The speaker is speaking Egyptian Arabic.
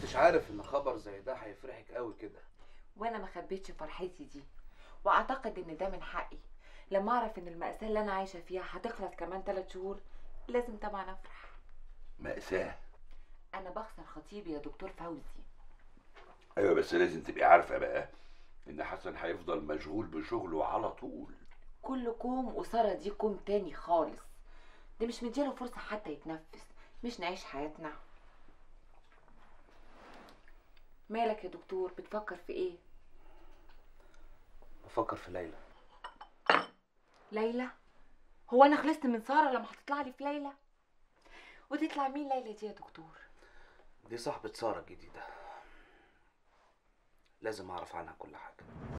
كنتش عارف ان خبر زي ده هيفرحك قوي كده وانا ما خبيتش فرحتي دي واعتقد ان ده من حقي لما اعرف ان المأساة اللي انا عايشة فيها هتخلص كمان ثلاث شهور لازم طبعا افرح مأساة انا بخسر خطيبي يا دكتور فوزي ايوه بس لازم تبقي عارفه بقى ان حسن هيفضل مشغول بشغله على طول كل كوم وسارة دي كوم تاني خالص ده مش مديله فرصة حتى يتنفس مش نعيش حياتنا مالك يا دكتور بتفكر في ايه بفكر في ليلى ليلى هو انا خلصت من سارة لما هتطلع لي في ليلى وتطلع مين ليلى دي يا دكتور دي صاحبة سارة الجديدة لازم اعرف عنها كل حاجة